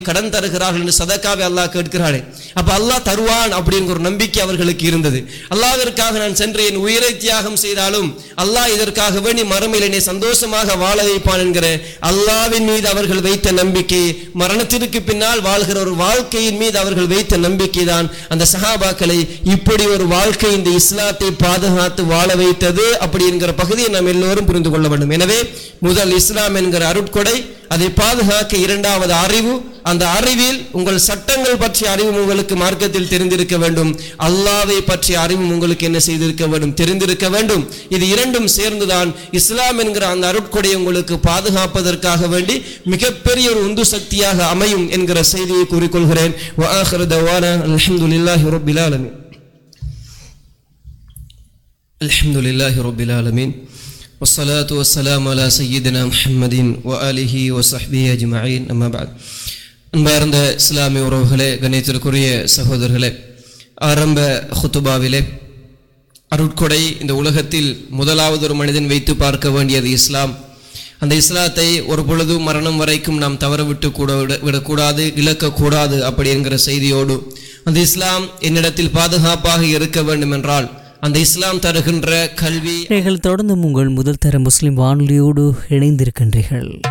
கடன் தருகிறார்கள் என்று சதக்காவை அல்லாஹ் கேட்கிறாளே அப்ப அல்லாஹ் தருவான் அப்படிங்கிற ஒரு நம்பிக்கை அவர்களுக்கு இருந்தது அல்லாஹ்விற்காக நான் சென்று என் உயிரை தியாகம் செய்தாலும் அல்லாஹ் இதற்காக வேண்டி மறுமையில் என்னை சந்தோஷமாக வாழ வைப்பான் என்கிற அல்லாஹ்வின் மீது அவர்கள் வைத்த நம்பிக்கை மரணத்திற்கு பின்னால் வாழ்கிற ஒரு வாழ்க்கையின் மீது அவர்கள் வைத்த நம்பிக்கை தான் அந்த சஹாபாக்களை இப்படி ஒரு வாழ்க்கை இந்த இஸ்லாத்தை பாதுகாத்து வாழ வைத்தது அப்படி என்கிற பகுதியை நாம் எல்லோரும் புரிந்து கொள்ள வேண்டும் எனவே முதல் இஸ்லாம் என்கிற அருட்கொடை அதை பாதுகாக்க இரண்டாவது அறிவு அந்த அறிவில் உங்கள் சட்டங்கள் பற்றிய அறிவு உங்களுக்கு மார்க்கத்தில் தெரிந்திருக்க வேண்டும் அல்லாவை பற்றிய அறிவு உங்களுக்கு என்ன செய்திருக்க வேண்டும் தெரிந்திருக்க வேண்டும் இது இரண்டும் சேர்ந்துதான் இஸ்லாம் என்கிற அந்த அருட்கொடை உங்களுக்கு பாதுகாப்பதற்காக வேண்டி மிகப்பெரிய ஒரு உந்து சக்தியாக அமையும் என்கிற செய்தியை கூறிக்கொள்கிறேன் வஆகிரு தவானா அல்ஹம்துலில்லாஹி ரப்பில் ஆலமீன் الحمد لله رب العالمين والصلاة والسلام على سيدنا محمد وآله وصحبه أجمعين أما بعد அன்பார்ந்த இஸ்லாமிய உறவுகளே கணித்திற்குரிய சகோதரர்களே ஆரம்ப ஹுத்துபாவிலே அருட்கொடை இந்த உலகத்தில் முதலாவது ஒரு மனிதன் வைத்து பார்க்க வேண்டியது இஸ்லாம் அந்த இஸ்லாத்தை ஒரு பொழுதும் மரணம் வரைக்கும் நாம் தவறவிட்டு கூட விட விடக்கூடாது இழக்கக்கூடாது அப்படி என்கிற செய்தியோடு அந்த இஸ்லாம் என்னிடத்தில் பாதுகாப்பாக இருக்க வேண்டும் என்றால் அந்த இஸ்லாம் தருகின்ற கல்வி நீங்கள் தொடர்ந்தும் உங்கள் முதல் தர முஸ்லிம் வானொலியோடு இணைந்திருக்கின்றீர்கள்